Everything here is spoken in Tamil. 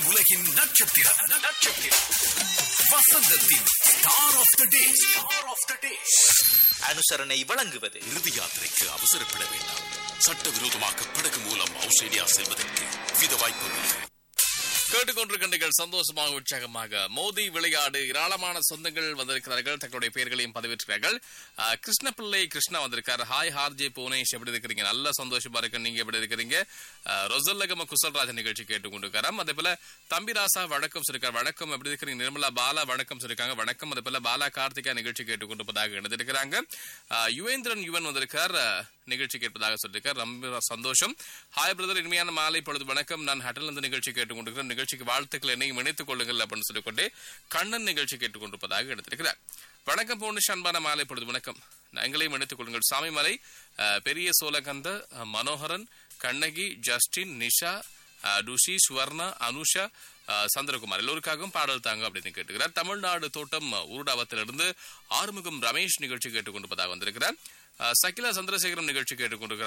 உலகின் நட்சத்திரம் நட்சத்திரம் வசந்தத்தின் star of the day star of the day அனுசரணை வழங்குவது இறுதி யாத்திரைக்கு அவசரப்பட வேண்டாம் சட்டவிரோதமாக படகு மூலம் ஆஸ்திரேலியா செல்வதற்கு வித வாய்ப்புகள் கேட்டுக்கொண்டிருக்கின்றீர்கள் சந்தோஷமாக உற்சாகமாக மோதி விளையாடு ஏராளமான சொந்தங்கள் வந்திருக்கிறார்கள் தங்களுடைய பெயர்களையும் பதிவிட்டிருக்கிறார்கள் ஆஹ், கிருஷ்ணபிள்ளை கிருஷ்ணா வந்திருக்காரு ஹாய் ஹார்ஜே புவனேஷ் எப்படி இருக்கிறீங்க நல்ல சந்தோஷமா இருக்கு நீங்க எப்படி இருக்கிறீங்க ஆஹ், ரொசல்லகம குசல்ராஜ் நிகழ்ச்சி கேட்டுக்கொண்டிருக்காராம் அதே போல தம்பிராசா வணக்கம் சொல்லிருக்கார் வணக்கம் எப்படி இருக்கிறீங்க நிர்மலா பாலா வணக்கம் சொல்லிருக்காங்க வணக்கம் அதே போல பாலா கார்த்திகா நிகழ்ச்சி கேட்டுக்கொண்டிருப்பதாக இணைந்திருக்கிறாங்க ஆஹ், யுவேந்திரன் யுவன் வந்திருக்கார் ஆஹ், நிகழ்ச்சி கேட்பதாக சொல்லியிருக்கார் ரொம்ப சந்தோஷம் ஹாய் பிரதர் இனிமையான மாலை பொழுது வணக்கம் நான் ஹட்டல் இருந்து நிகழ்ச்சி கேட்டுக்கொண்டிருக்கிறேன் நிகழ்ச்சிக்கு வாழ்த்துக்கள் என்னையும் இணைத்துக் கொள்ளுங்கள் அப்படின்னு சொல்லிக்கொண்டே கண்ணன் நிகழ்ச்சி கேட்டுக்கொண்டிருப்பதாக எடுத்திருக்கிறார் வணக்கம் பூர்ணிஷ் அன்பான மாலை பொழுது வணக்கம் எங்களையும் இணைத்துக் கொள்ளுங்கள் சாமிமலை அஹ், பெரிய சோலகந்த அஹ், மனோகரன் கண்ணகி ஜஸ்டின் நிஷா அஹ், டுஷி சுவர்ணா அனுஷா அஹ், சந்திரகுமார் எல்லோருக்காகவும் பாடல் தாங்க அப்படின்னு கேட்டுக்கிறார் தமிழ்நாடு தோட்டம் அஹ், உருடாவத்திலிருந்து ஆறுமுகம் ரமேஷ் நிகழ்ச்சி கேட்டுக்கொண்டிருப்பதாக வந்திருக்கிறார் அஹ், சகிலா சந்திரசேகரம் நிகழ்ச்சி கேட்டுக்கொண்டிருக்கிறார்